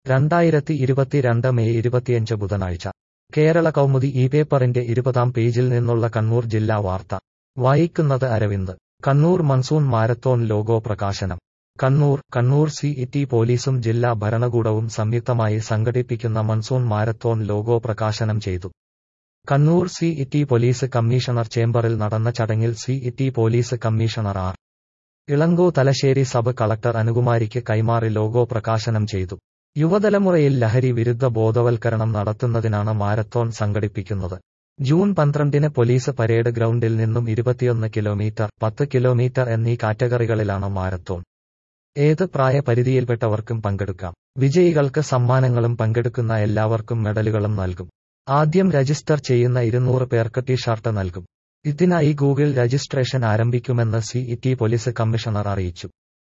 രണ്ടായിരത്തി ഇരുപത്തിരണ്ട് മെയ് ഇരുപത്തിയഞ്ച് ബുധനാഴ്ച കേരള കൗമുദി ഈ പേപ്പറിന്റെ ഇരുപതാം പേജിൽ നിന്നുള്ള കണ്ണൂർ ജില്ലാ വാർത്ത വായിക്കുന്നത് Aravind Kannur monsoon marathon logo പ്രകാശനം കണ്ണൂർ കണ്ണൂർ സി ടി പോലീസും ജില്ലാ ഭരണകൂടവും സംയുക്തമായി സംഘടിപ്പിക്കുന്ന മൺസൂൺ മാരത്തോൺ ലോഗോ പ്രകാശനം ചെയ്തു Kannur city police commissioner ചേംബറിൽ നടന്ന ചടങ്ങിൽ city police commissioner R Ilango Thalassery sub collector അനുകുമാരിക്ക് കൈമാറി ലോഗോ പ്രകാശനം ചെയ്തു യുവതലമുറയിൽ ലഹരി വിരുദ്ധ ബോധവൽക്കരണം നടത്തുന്നതിനാണ് മാരത്തോൺ സംഘടിപ്പിക്കുന്നത് ജൂൺ പന്ത്രണ്ടിന് പോലീസ് പരേഡ് ഗ്രൗണ്ടിൽ നിന്നും ഇരുപത്തിയൊന്ന് കിലോമീറ്റർ പത്ത് കിലോമീറ്റർ എന്നീ കാറ്റഗറികളിലാണ് മാരത്തോൺ ഏത് പ്രായപരിധിയിൽപ്പെട്ടവർക്കും പങ്കെടുക്കാം വിജയികൾക്ക് സമ്മാനങ്ങളും പങ്കെടുക്കുന്ന എല്ലാവർക്കും മെഡലുകളും നൽകും ആദ്യം രജിസ്റ്റർ ചെയ്യുന്ന ഇരുന്നൂറ് പേർക്ക് ടി ഷർട്ട് നൽകും ഇതിനായി ഗൂഗിൾ രജിസ്ട്രേഷൻ ആരംഭിക്കുമെന്ന് സി ടി പോലീസ് കമ്മീഷണർ അറിയിച്ചു